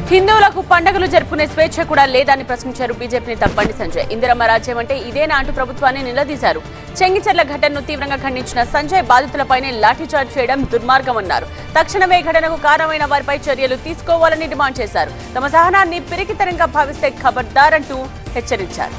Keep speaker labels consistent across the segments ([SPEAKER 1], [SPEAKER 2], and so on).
[SPEAKER 1] హిందువులకు పండుగలు జరుపుకునే స్వేచ్ఛ కూడా లేదని ప్రశ్నించారు బీజేపీ నేత బండి సంజయ్ ఇందిరమ్మ రాజ్యం అంటే ఇదేనా అంటూ ప్రభుత్వాన్ని నిలదీశారు చెంగిచెర్ల ఘటనను తీవ్రంగా ఖండించిన సంజయ్ బాధితులపైనే లాఠీచార్జ్ చేయడం దుర్మార్గమన్నారు తక్షణమే ఘటనకు కారణమైన వారిపై చర్యలు తీసుకోవాలని డిమాండ్ చేశారు తమ సహనాన్ని పిరికితనంగా భావిస్తే ఖబర్దారంటూ హెచ్చరించారు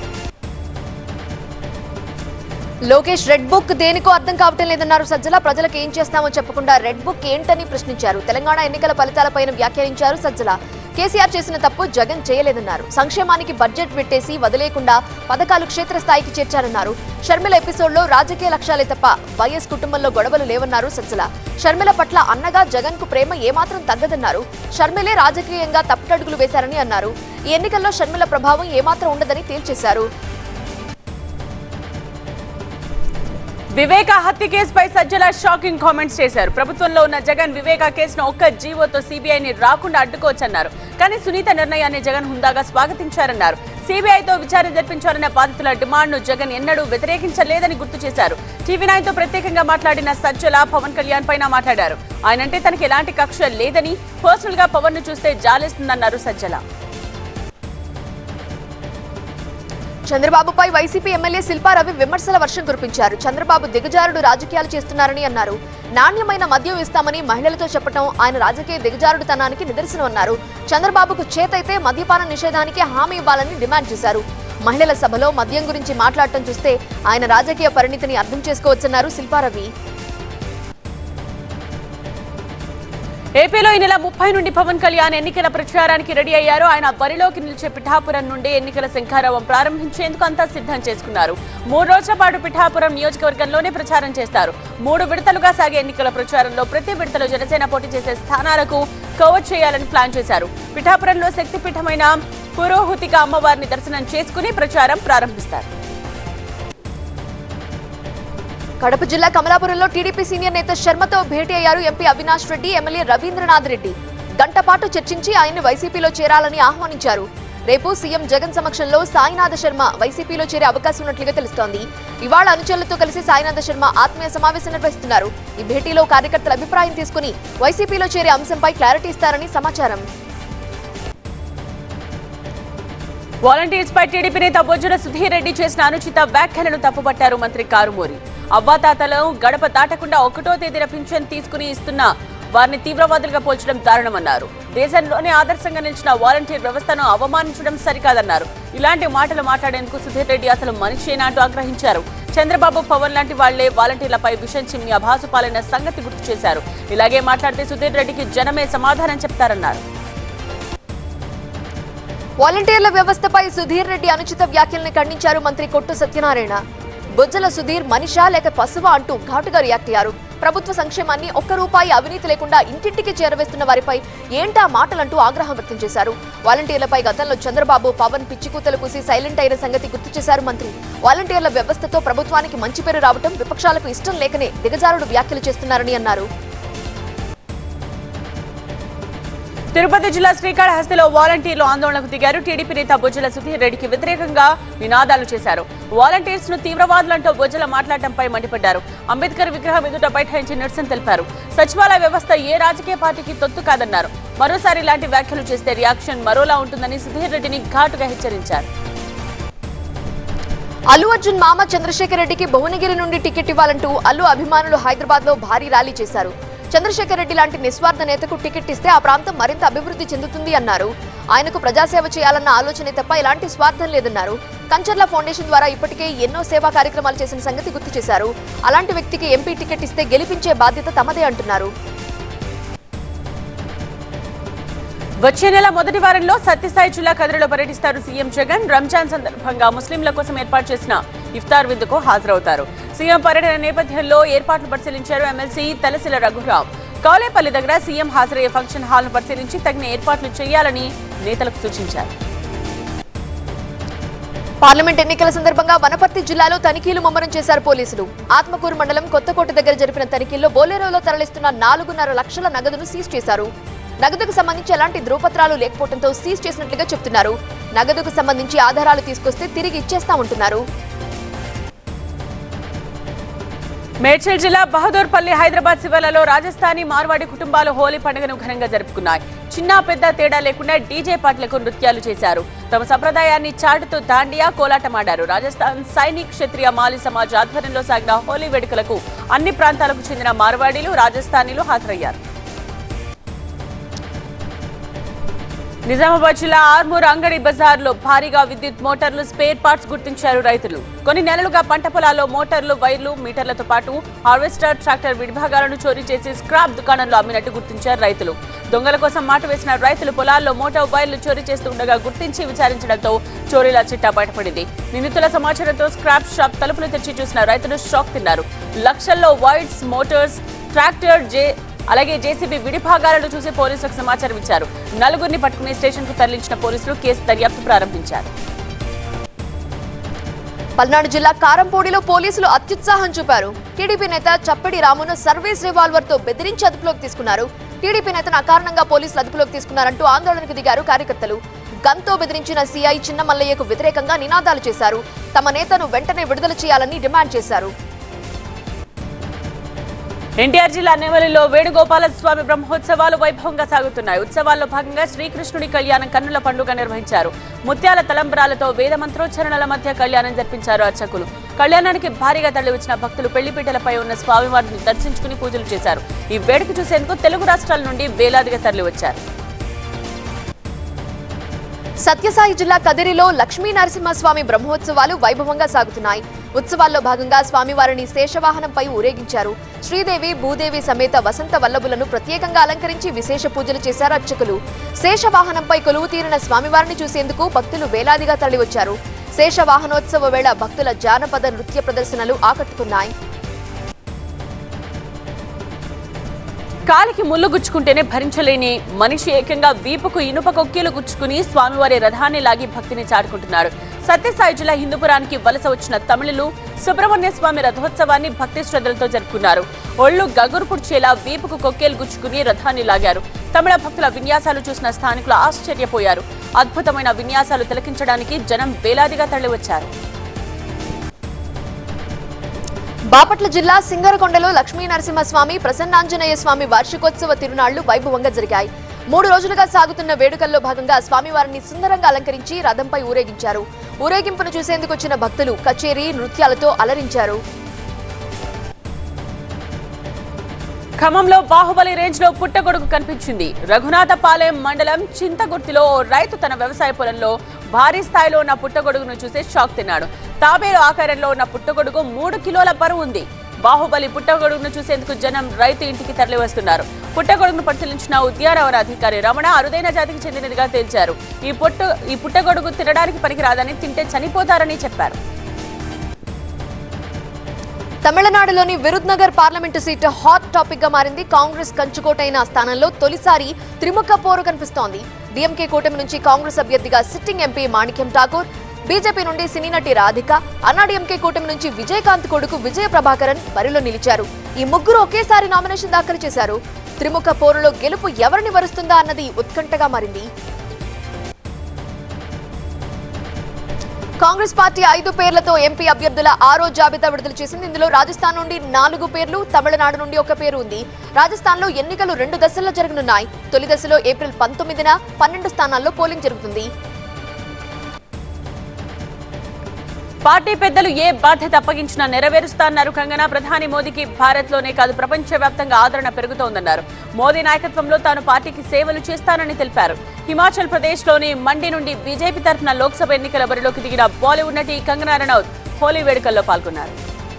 [SPEAKER 2] లోకేష్ రెడ్ బుక్ దేనికో అర్థం కావటం లేదన్నారు సజ్జల ప్రజలకు ఏం చేస్తామో చెప్పకుండా రెడ్ బుక్ ఏంటని ప్రశ్నించారు తెలంగాణ ఎన్నికల ఫలితాలపైన వ్యాఖ్యానించారు సజ్జల కేసీఆర్ చేసిన తప్పు జగన్ చేయలేదన్నారు సంక్షేమానికి బడ్జెట్ పెట్టేసి వదిలేకుండా పథకాలు క్షేత్రస్థాయికి చేర్చారన్నారు షర్మిల ఎపిసోడ్లో రాజకీయ లక్ష్యాలే తప్ప వైఎస్ కుటుంబంలో గొడవలు లేవన్నారు సజ్జల షర్మిల పట్ల అన్నగా జగన్ కు ప్రేమ ఏమాత్రం తగ్గదన్నారు షర్మిలే రాజకీయంగా తప్పటడుగులు వేశారని అన్నారు ఈ ఎన్నికల్లో షర్మిల ప్రభావం ఏమాత్రం ఉండదని తేల్చేశారు
[SPEAKER 1] వివేక హత్య కేసుపై సజ్జల షాకింగ్ కామెంట్స్ చేశారు ప్రభుత్వంలో ఉన్న జగన్ వివేక కేసును ఒక్క జీవోతో సీబీఐని రాకుండా అడ్డుకోవచ్చన్నారు కానీ సునీత నిర్ణయాన్ని జగన్ హుందాగా స్వాగతించారన్నారు సీబీఐతో విచారణ జరిపించాలన్న బాధితుల డిమాండ్ను జగన్ ఎన్నడూ వ్యతిరేకించలేదని గుర్తు చేశారు టీవీ నైన్ తో ప్రత్యేకంగా మాట్లాడిన సజ్జల పవన్ కళ్యాణ్ పైన మాట్లాడారు ఆయనంటే తనకి ఎలాంటి కక్ష లేదని పర్సనల్ గా పవన్ ను చూస్తే జాలేస్తుందన్నారు సజ్జల
[SPEAKER 2] చంద్రబాబుపై వైసీపీ ఎమ్మెల్యే శిల్పారవి విమర్శల వర్షం కురిపించారు చంద్రబాబు దిగజారుడు రాజకీయాలు చేస్తున్నారని అన్నారు నాణ్యమైన మద్యం ఇస్తామని మహిళలతో చెప్పడం ఆయన రాజకీయ దిగజారుడుతనానికి నిదర్శనమన్నారు చంద్రబాబుకు చేతైతే మద్యపాన నిషేధానికి హామీ ఇవ్వాలని డిమాండ్ చేశారు మహిళల సభలో మద్యం గురించి మాట్లాడటం చూస్తే ఆయన రాజకీయ పరిణితిని అర్థం చేసుకోవచ్చన్నారు శిల్పారవి
[SPEAKER 1] ఏపీలో ఈ నెల ముప్పై నుండి పవన్ కళ్యాణ్ ఎన్నికల ప్రచారానికి రెడీ అయ్యారు ఆయన బరిలోకి నిలిచే పిఠాపురం నుండి ఎన్నికల శంఖారావం ప్రారంభించేందుకు అంతా సిద్ధం చేసుకున్నారు మూడు రోజుల పాటు పిఠాపురం నియోజకవర్గంలోనే ప్రచారం చేస్తారు మూడు విడతలుగా సాగే ఎన్నికల ప్రచారంలో ప్రతి విడతలో జనసేన పోటీ చేసే స్థానాలకు కవర్ చేయాలని ప్లాన్ చేశారు పిఠాపురంలో శక్తిపీఠమైన పురోహుతిక అమ్మవారిని దర్శనం చేసుకుని ప్రచారం ప్రారంభిస్తారు
[SPEAKER 2] కడప జిల్లా కమలాపురంలో టీడీపీ సీనియర్ నేత శర్మతో భేటీ అయ్యారు ఎంపీ అవినాష్ రెడ్డి ఎమ్మెల్యే రవీంద్రనాథ్ రెడ్డి గంట పాటు చర్చించి ఆయన్ని వైసీపీలో చేరాలని ఆహ్వానించారు రేపు సీఎం జగన్ సమక్షంలో సాయినాథ శర్మ వైసీపీలో చేరే అవకాశం ఉన్నట్లుగా తెలుస్తోంది ఇవాళ అనుచరులతో కలిసి సాయినాథ శర్మ ఆత్మీయ సమావేశం నిర్వహిస్తున్నారు ఈ భేటీలో కార్యకర్తల అభిప్రాయం తీసుకుని వైసీపీలో చేరే అంశంపై క్లారిటీ ఇస్తారని సమాచారం
[SPEAKER 1] వాలంటీర్స్ పై టీడీపీ నేత బొజ్జుల సుధీర్ రెడ్డి చేసిన అనుచిత వ్యాఖ్యలను తప్పుపట్టారు మంత్రి కారుమూరి అవ్వాతాతలను గడప దాటకుండా ఒకటో తేదీన పింఛన్ తీసుకుని ఇస్తున్న వారిని తీవ్రవాదులుగా పోల్చడం దారుణమన్నారు దేశంలోనే ఆదర్శంగా నిలిచిన వాలంటీర్ వ్యవస్థను అవమానించడం సరికాదన్నారు ఇలాంటి మాటలు మాట్లాడేందుకు సుధీర్ రెడ్డి అసలు మనిషేనా అంటూ ఆగ్రహించారు చంద్రబాబు పవన్ లాంటి వాళ్లే వాలంటీర్లపై విషం చిమ్మి అభాసు పాలైన సంగతి గుర్తు చేశారు ఇలాగే మాట్లాడితే సుధీర్ రెడ్డికి జనమే సమాధానం చెప్తారన్నారు
[SPEAKER 2] వాలంటీర్ల వ్యవస్థపై సుధీర్ రెడ్డి అనుచిత వ్యాఖ్యల్ని ఖండించారు మంత్రి కొట్టు సత్యనారాయణ బొజ్జల సుధీర్ మనిషా లేక పశువా అంటూ ఘాటుగా రియాక్ట్ అయ్యారు ప్రభుత్వ సంక్షేమాన్ని ఒక్క రూపాయి అవినీతి లేకుండా ఇంటింటికి చేరవేస్తున్న వారిపై ఏంటా మాటలంటూ ఆగ్రహం వ్యక్తం చేశారు వాలంటీర్లపై గతంలో చంద్రబాబు పవన్ పిచ్చికూతలు కూసి సైలెంట్ అయిన సంగతి గుర్తు చేశారు మంత్రి వాలంటీర్ల వ్యవస్థతో ప్రభుత్వానికి మంచి పేరు రావటం విపక్షాలకు ఇష్టం లేకనే దిగజారుడు వ్యాఖ్యలు చేస్తున్నారని అన్నారు
[SPEAKER 1] తిరుపతి జిల్లా శ్రీకాళహస్తిలో వాలంటీర్లు ఆందోళనకు దిగారు టీడీపీ నేత బొజ్జల సుధీర్ రెడ్డికి వ్యతిరేకంగా నినాదాలు చేశారు వాలంటీర్స్ ను తీవ్రవాదులంటూ బొజ్జల మాట్లాడటంపై మండిపడ్డారు అంబేద్కర్ విగ్రహం ఎదుట బైఠాయించి నిరసన తెలిపారు సచివాలయ వ్యవస్థ ఏ రాజకీయ పార్టీకి తొత్తు కాదన్నారు మరోసారి ఇలాంటి వ్యాఖ్యలు చేస్తే రియాక్షన్ మరోలా ఉంటుందని సుధీర్ రెడ్డిని ఘాటుగా హెచ్చరించారు
[SPEAKER 2] అల్లు అర్జున్ మామ చంద్రశేఖర్ రెడ్డికి భువనగిరి నుండి టికెట్ ఇవ్వాలంటూ అల్లు అభిమానులు హైదరాబాద్ లో భారీ ర్యాలీ చేశారు చంద్రశేఖర్ రెడ్డి లాంటి నిస్వార్థ నేతకు టికెట్ ఇస్తే ఆ ప్రాంతం మరింత అభివృద్ధి చెందుతుంది అన్నారు ఆయనకు ప్రజాసేవ చేయాలన్న ఆలోచనే తప్ప ఎలాంటి స్వార్థం లేదన్నారు కంచర్ల ఫౌండేషన్ ద్వారా ఇప్పటికే ఎన్నో సేవా కార్యక్రమాలు చేసిన సంగతి గుర్తు చేశారు అలాంటి వ్యక్తికి ఎంపీ టికెట్ ఇస్తే గెలిపించే బాధ్యత తమదే అంటున్నారు
[SPEAKER 1] వచ్చే నెల మొదటి వారంలో సత్యసాయి జిల్లా కదిరిలో పర్యటిస్తారు సీఎం జగన్ రంజాన్ సందర్భంగా ముస్లింల కోసం ఏర్పాటు చేసిన ఇఫ్తార్ విందుకు హాజరవుతారు సీఎం పర్యటన నేపథ్యంలో ఏర్పాట్లు పరిశీలించారు ఎమ్మెల్సీ తలసిల రఘురాం కౌలేపల్లి దగ్గర సీఎం హాజరయ్యే ఫంక్షన్ హాల్ను పరిశీలించి తగిన ఏర్పాట్లు చేయాలని నేతలకు సూచించారు
[SPEAKER 2] పార్లమెంట్ ఎన్నికల సందర్భంగా వనపర్తి జిల్లాలో తనిఖీలు ముమ్మరం చేశారు పోలీసులు ఆత్మకూరు మండలం కొత్తకోట దగ్గర జరిపిన తనిఖీల్లో బోలేరోలో తరలిస్తున్న నాలుగున్నర లక్షల నగదును సీజ్ చేశారు నగదుకు సంబంధించి ఎలాంటి ధృవపత్రాలు లేకపోవడంతో సీజ్ చేసినట్లుగా చెప్తున్నారు నగదుకు సంబంధించి ఆధారాలు తీసుకొస్తే తిరిగి ఇచ్చేస్తామంటున్నారు
[SPEAKER 1] మేడ్చల్ జిల్లా బహదూర్పల్లి హైదరాబాద్ శివార్లలో రాజస్థానీ మార్వాడి కుటుంబాలు హోలీ పండుగను ఘనంగా జరుపుకున్నాయి చిన్న పెద్ద తేడా లేకుండా డీజే పాటలకు నృత్యాలు చేశారు తమ సంప్రదాయాన్ని చాటుతూ దాండియా కోలాటమాడారు రాజస్థాన్ సైనిక్ క్షత్రియ మాలి సమాజ్ ఆధ్వర్యంలో సాగిన హోలీ వేడుకలకు అన్ని ప్రాంతాలకు చెందిన మార్వాడీలు రాజస్థానీలు హాజరయ్యారు నిజామాబాద్ జిల్లా ఆర్మూర్ అంగడి బజార్లో భారీగా విద్యుత్ మోటార్లు స్పేర్ పార్ట్స్ గుర్తించారు రైతులు కొన్ని నెలలుగా పంట పొలాల్లో మోటార్లు వైర్లు మీటర్లతో పాటు హార్వెస్టర్ ట్రాక్టర్ విడిభాగాలను చోరీ చేసి స్క్రాప్ దుకాణంలో అమ్మినట్టు గుర్తించారు రైతులు దొంగల కోసం మాట వేసిన రైతులు పొలాల్లో మోటార్ వైర్లు చోరీ చేస్తుండగా గుర్తించి విచారించడంతో చోరీల చిట్టా బయటపడింది నిందితుల సమాచారంతో స్క్రాప్ షాప్ తలుపులు తెరిచి చూసిన రైతులు షాక్ తిన్నారు లక్షల్లో వైర్స్ మోటార్స్ ట్రాక్టర్ జే అలాగే జేసీబీ విడిభాగాలను చూసి పోలీసులకు సమాచారం ఇచ్చారు నలుగురిని పట్టుకుని స్టేషన్ కు తరలించిన పోలీసులు కేసు దర్యాప్తు ప్రారంభించారు
[SPEAKER 2] పల్నాడు జిల్లా కారంపూడిలో పోలీసులు అత్యుత్సాహం చూపారు టీడీపీ నేత చప్పిడి రామును సర్వీస్ రివాల్వర్ తో బెదిరించి అదుపులోకి తీసుకున్నారు టీడీపీ నేతను అకారణంగా పోలీసులు అదుపులోకి తీసుకున్నారంటూ ఆందోళనకు దిగారు కార్యకర్తలు గన్తో బెదిరించిన సీఐ చిన్న మల్లయ్యకు వ్యతిరేకంగా నినాదాలు చేశారు తమ నేతను వెంటనే విడుదల చేయాలని డిమాండ్ చేశారు
[SPEAKER 1] ఎన్టీఆర్ జిల్లా నెవలిలో వేణుగోపాల స్వామి బ్రహ్మోత్సవాలు వైభవంగా సాగుతున్నాయి ఉత్సవాల్లో భాగంగా శ్రీకృష్ణుడి కళ్యాణం కన్నుల పండుగ నిర్వహించారు ముత్యాల తలంబ్రాలతో వేద మంత్రోచ్చరణల మధ్య కళ్యాణం జరిపించారు అర్చకులు కళ్యాణానికి భారీగా తరలివచ్చిన భక్తులు పెళ్లిపీటలపై ఉన్న స్వామివారిని దర్శించుకుని పూజలు చేశారు ఈ వేడుక చూసేందుకు తెలుగు రాష్ట్రాల నుండి వేలాదిగా తరలివచ్చారు
[SPEAKER 2] సత్యసాయి జిల్లా కదిరిలో లక్ష్మీ నరసింహస్వామి బ్రహ్మోత్సవాలు వైభవంగా సాగుతున్నాయి ఉత్సవాల్లో భాగంగా స్వామివారిని శేషవాహనంపై ఊరేగించారు శ్రీదేవి భూదేవి సమేత వసంత వల్లభులను ప్రత్యేకంగా అలంకరించి విశేష పూజలు చేశారు అర్చకులు శేషవాహనంపై కొలువు తీరిన స్వామివారిని చూసేందుకు భక్తులు వేలాదిగా తరలివచ్చారు శేషవాహనోత్సవ వేళ భక్తుల జానపద నృత్య ప్రదర్శనలు ఆకట్టుకున్నాయి
[SPEAKER 1] కాలికి ముళ్ళు గుచ్చుకుంటేనే భరించలేని మనిషి ఏకంగా వీపుకు ఇనుప కొక్కీలు గుచ్చుకుని స్వామివారి రథాన్ని లాగి భక్తిని చాటుకుంటున్నారు సత్యసాయి జిల్లా హిందూపురానికి వలస వచ్చిన తమిళులు సుబ్రహ్మణ్య స్వామి రథోత్సవాన్ని భక్తి శ్రద్ధలతో జరుపుకున్నారు ఒళ్ళు గగురు పుడ్చేలా వీపుకు కొక్కేలు గుచ్చుకుని రథాన్ని లాగారు తమిళ భక్తుల విన్యాసాలు చూసిన స్థానికులు ఆశ్చర్యపోయారు అద్భుతమైన విన్యాసాలు తిలకించడానికి జనం వేలాదిగా తరలివచ్చారు
[SPEAKER 2] బాపట్ల జిల్లా సింగరకొండలో లక్ష్మీ నరసింహస్వామి ప్రసన్నాంజనేయ స్వామి వార్షికోత్సవ తిరునాళ్లు వైభవంగా జరిగాయి మూడు రోజులుగా సాగుతున్న వేడుకల్లో భాగంగా స్వామివారిని సుందరంగా అలంకరించి రథంపై ఊరేగించారు ఊరేగింపును చూసేందుకు వచ్చిన భక్తులు కచేరీ నృత్యాలతో అలరించారు
[SPEAKER 1] ఖమ్మంలో బాహుబలి రేంజ్ లో పుట్టగొడుగు కనిపించింది రఘునాథపాలెం మండలం చింతగుర్తిలో ఓ రైతు తన వ్యవసాయ పొలంలో భారీ స్థాయిలో ఉన్న పుట్టగొడుగును చూసి షాక్ తిన్నాడు తాబేలు ఆకారంలో ఉన్న పుట్టగొడుగు మూడు కిలోల బరువు ఉంది బాహుబలి పుట్టగొడుగును చూసేందుకు జనం రైతు ఇంటికి తరలి వస్తున్నారు పుట్టగొడుగును పరిశీలించిన ఉద్యానవన అధికారి రమణ అరుదైన జాతికి చెందినదిగా తేల్చారు ఈ పుట్టు ఈ పుట్టగొడుగు తినడానికి పనికిరాదని తింటే చనిపోతారని చెప్పారు
[SPEAKER 2] తమిళనాడులోని Virudhunagar parliament seat hot topic గా మారింది కాంగ్రెస్ కంచుకోటైన స్థానంలో తొలిసారి త్రిముఖ పోరు కనిపిస్తోంది డిఎంకే కూటమి నుంచి కాంగ్రెస్ అభ్యర్థిగా sitting MP Manickam Tagore BJP నుండి సినీ నటి రాధిక అన్నాడీఎంకే కూటమి నుంచి విజయకాంత్ కొడుకు విజయ ప్రభాకరన్ బరిలో నిలిచారు ఈ ముగ్గురు ఒకేసారి నామినేషన్ దాఖలు చేశారు త్రిముఖ పోరులో గెలుపు ఎవరిని వరుస్తుందా అన్నది ఉత్కంఠగా మారింది కాంగ్రెస్ పార్టీ ఐదు పేర్లతో ఎంపీ అభ్యర్థుల ఆరో జాబితా విడుదల చేసింది ఇందులో రాజస్థాన్ నుండి నాలుగు పేర్లు తమిళనాడు నుండి ఒక పేరు ఉంది రాజస్థాన్లో ఎన్నికలు రెండు దశల్లో జరగనున్నాయి తొలి దశలో ఏప్రిల్ పంతొమ్మిదిన పన్నెండు స్థానాల్లో పోలింగ్ జరుగుతుంది
[SPEAKER 1] పార్టీ పెద్దలు ఏ బాధ్యత అప్పగించినా నెరవేరుస్తారన్నారు కంగనా ప్రధాని మోదీకి భారత్లోనే కాదు ప్రపంచవ్యాప్తంగా ఆదరణ పెరుగుతోందన్నారు మోదీ నాయకత్వంలో తాను పార్టీకి సేవలు చేస్తానని తెలిపారు హిమాచల్ ప్రదేశ్లోని మండి నుండి బీజేపీ తరఫున లోక్సభ ఎన్నికల బరిలోకి దిగిన బాలీవుడ్ నటి కంగనా రనౌత్ హోలీ వేడుకల్లో పాల్గొన్నారు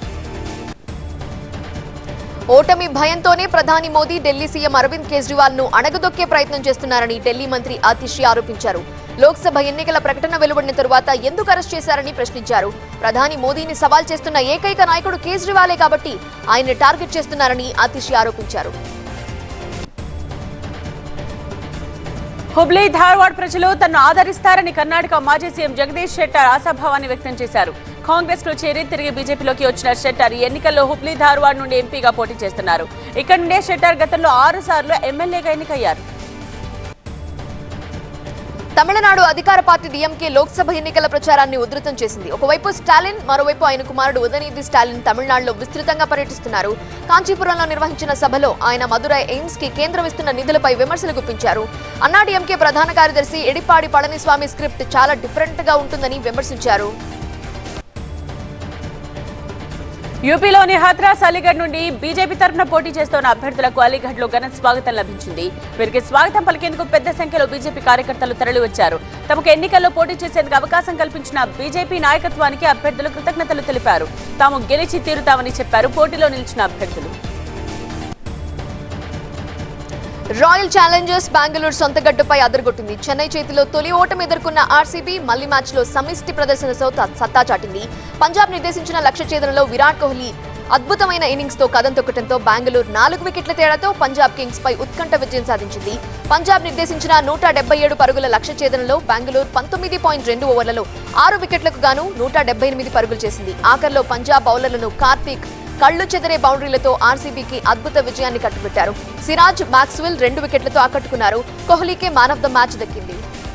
[SPEAKER 2] ఓటమి భయంతోనే ప్రధాని మోదీ ఢిల్లీ సీఎం అరవింద్ కేజ్రీవాల్ ను అణగదొక్కే ప్రయత్నం చేస్తున్నారని ఢిల్లీ మంత్రి ఆతిషి ఆరోపించారు లోక్సభ ఎన్నికల ప్రకటన వెలువడిన తరువాత ఎందుకు అరెస్ట్ చేశారని ప్రశ్నించారు ప్రధాని మోదీని సవాల్ చేస్తున్న ఏకైక నాయకుడు కేజ్రీవాలే కాబట్టి ఆయన్ని టార్గెట్ చేస్తున్నారని ఆతిషి ఆరోపించారు
[SPEAKER 1] హుబ్లీ ధార్వాడ్ ప్రజలు తనను ఆదరిస్తారని కర్ణాటక మాజీ సీఎం జగదీష్ షెట్టర్ ఆశాభావాన్ని వ్యక్తం చేశారు కాంగ్రెస్ లో చేరి తిరిగి బీజేపీలోకి వచ్చిన షెట్టర్ ఈ ఎన్నికల్లో హుబ్లీ ధార్వాడ్ నుండి ఎంపీగా పోటీ చేస్తున్నారు ఇక్కడ నుండే షెట్టర్ గతంలో ఆరు సార్లు ఎమ్మెల్యేగా ఎన్నికయ్యారు
[SPEAKER 2] తమిళనాడు అధికార పార్టీ డిఎంకే లోక్సభ ఎన్నికల ప్రచారాన్ని ఉధృతం చేసింది ఒకవైపు స్టాలిన్ మరోవైపు ఆయన కుమారుడు ఉదయనిధి స్టాలిన్ తమిళనాడులో విస్తృతంగా పర్యటిస్తున్నారు కాంచీపురంలో నిర్వహించిన సభలో ఆయన మదురై ఎయిమ్స్ కి కేంద్రం ఇస్తున్న నిధులపై విమర్శలు గుప్పించారు అన్నా డిఎంకే ప్రధాన కార్యదర్శి ఎడిపాడి పళనిస్వామి స్క్రిప్ట్ చాలా డిఫరెంట్ గా ఉంటుందని విమర్శించారు
[SPEAKER 1] యూపీలోని హత్రాస్ అలీగఢ్ నుండి బీజేపీ తరఫున పోటీ చేస్తున్న అభ్యర్థులకు అలీగఢ్ లో ఘన స్వాగతం లభించింది వీరికి స్వాగతం పలికేందుకు పెద్ద సంఖ్యలో బీజేపీ కార్యకర్తలు తరలివచ్చారు తమకు ఎన్నికల్లో పోటీ చేసేందుకు అవకాశం కల్పించిన బీజేపీ నాయకత్వానికి అభ్యర్థులు కృతజ్ఞతలు తెలిపారు తాము గెలిచి తీరుతామని చెప్పారు పోటీలో నిలిచిన అభ్యర్థులు
[SPEAKER 2] రాయల్ ఛాలెంజర్స్ బెంగళూరు సొంత గడ్డుపై అదరగొట్టింది చెన్నై చేతిలో తొలి ఓటమి ఎదుర్కొన్న ఆర్సీబీ మళ్లీ మ్యాచ్ లో సమిష్టి ప్రదర్శనతో త- సత్తా చాటింది పంజాబ్ నిర్దేశించిన లక్ష్య ఛేదనలో విరాట్ కోహ్లీ అద్భుతమైన ఇన్నింగ్స్ తో కదం తొక్కడంతో బెంగళూరు నాలుగు వికెట్ల తేడాతో పంజాబ్ కింగ్స్ పై ఉత్కంఠ విజయం సాధించింది పంజాబ్ నిర్దేశించిన నూట డెబ్బై ఏడు పరుగుల లక్ష్య ఛేదనలో బెంగళూరు పంతొమ్మిది పాయింట్ రెండు ఓవర్లలో ఆరు వికెట్లకు గాను నూట డెబ్బై ఎనిమిది పరుగులు చేసింది ఆఖర్లో పంజాబ్ బౌలర్లను కార్తీక్ కళ్ళు చెదరే బౌండరీలతో ఆర్సీబీకి అద్భుత విజయాన్ని కట్టుబెట్టారు సిరాజ్ మాక్స్వెల్ రెండు వికెట్లతో ఆకట్టుకున్నారు కోహ్లీకే మ్యాన్ ఆఫ్ ద మ్యాచ్ దక్కింది